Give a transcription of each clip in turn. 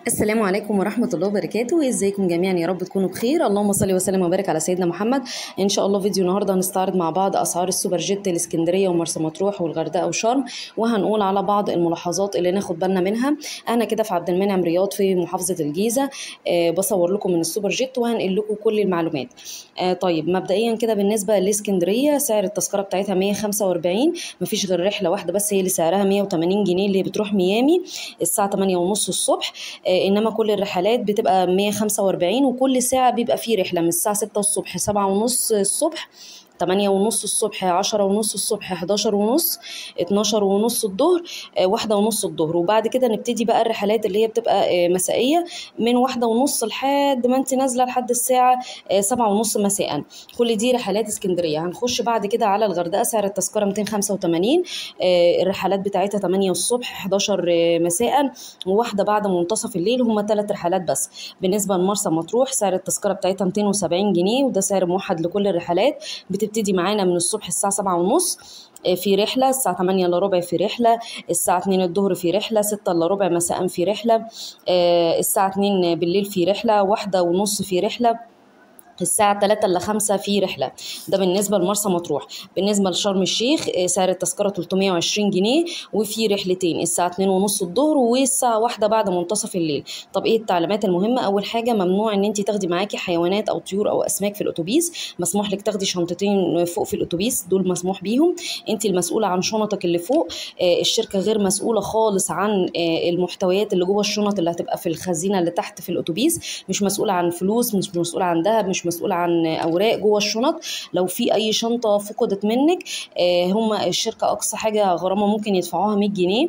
السلام عليكم ورحمة الله وبركاته ازيكم جميعا يا رب تكونوا بخير اللهم صل وسلم وبارك على سيدنا محمد ان شاء الله فيديو النهارده هنستعرض مع بعض اسعار السوبر جيت الاسكندريه ومرسى مطروح والغردقه وشرم وهنقول على بعض الملاحظات اللي ناخد بالنا منها انا كده في عبد المنعم رياض في محافظه الجيزه آه بصور لكم من السوبر جيت وهنقل لكم كل المعلومات آه طيب مبدئيا كده بالنسبه لاسكندريه سعر التذكره بتاعتها 145 مفيش غير رحله واحده بس هي اللي سعرها 180 جنيه اللي بتروح ميامي الساعه 8 ونص الصبح آه انما كل الرحلات بتبقى 145 وكل ساعه بيبقى فيه رحله من الساعه 6 الصبح 7 ونص الصبح 8 ونص الصبح 10 ونص الصبح 11 ونص 12 ونص الظهر واحدة ونص الظهر وبعد كده نبتدي بقى الرحلات اللي هي بتبقى مسائية من واحدة ونص لحد ما انت نازلة لحد الساعة سبعة ونص مساء كل دي رحلات اسكندرية هنخش بعد كده على الغردقة سعر التذكرة 285 الرحلات بتاعتها 8 الصبح 11 مساء وواحدة بعد منتصف الليل هما ثلاث رحلات بس بالنسبة لمرسى مطروح سعر التذكرة بتاعتها 270 جنيه وده سعر موحد لكل الرحلات بتبتدي معانا من الصبح الساعة سبعة ونص في رحلة الساعة 8 الا ربع في رحلة الساعة 2 الظهر في رحلة 6 الا ربع مساء في رحلة الساعة 2 بالليل في رحلة واحدة ونص في رحلة الساعة 3 ل 5 في رحلة ده بالنسبة لمرسى مطروح بالنسبة لشرم الشيخ سعر التذكرة 320 جنيه وفي رحلتين الساعة 2 ونص الظهر والساعة واحدة بعد منتصف الليل طب ايه التعليمات المهمة أول حاجة ممنوع ان انت تاخدي معاكي حيوانات أو طيور أو أسماك في الأتوبيس مسموح لك تاخدي شنطتين فوق في الأتوبيس دول مسموح بيهم انت المسؤولة عن شنطك اللي فوق الشركة غير مسؤولة خالص عن المحتويات اللي جوه الشنط اللي هتبقى في الخزينة اللي تحت في الأتوبيس مش مسؤولة عن فلوس مش مسؤولة عن ذهب مش مسؤول عن اوراق جوه الشنط لو في اي شنطه فقدت منك هم الشركه اقصى حاجه غرامه ممكن يدفعوها 100 جنيه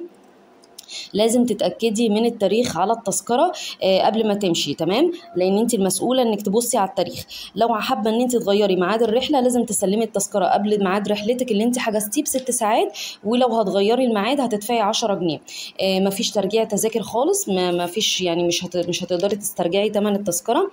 لازم تتاكدي من التاريخ على التذكره قبل ما تمشي تمام لان انت المسؤوله انك تبصي على التاريخ لو حابه ان انت تغيري ميعاد الرحله لازم تسلمي التذكره قبل ميعاد رحلتك اللي انت حجزتيه بست ساعات ولو هتغيري الميعاد هتدفعي 10 جنيه مفيش ترجيع تذاكر خالص مفيش يعني مش هت... مش هتقدري تسترجعي ثمن التذكره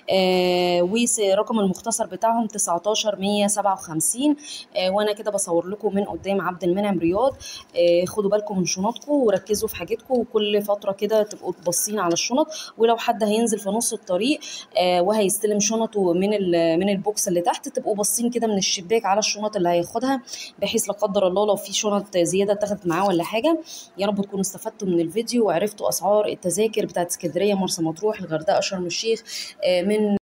ورقم المختصر بتاعهم 19 157 وانا كده بصور لكم من قدام عبد المنعم رياض خدوا بالكم من شنطكم وركزوا في حاجتكم وكل فتره كده تبقوا باصين على الشنط ولو حد هينزل في نص الطريق آه وهيستلم شنطه من من البوكس اللي تحت تبقوا باصين كده من الشباك على الشنط اللي هياخدها بحيث لا قدر الله لو في شنط زياده اتاخدت معاه ولا حاجه يا رب تكونوا استفدتوا من الفيديو وعرفتوا اسعار التذاكر بتاعت اسكندريه مرسى مطروح الغردقه شرم الشيخ آه من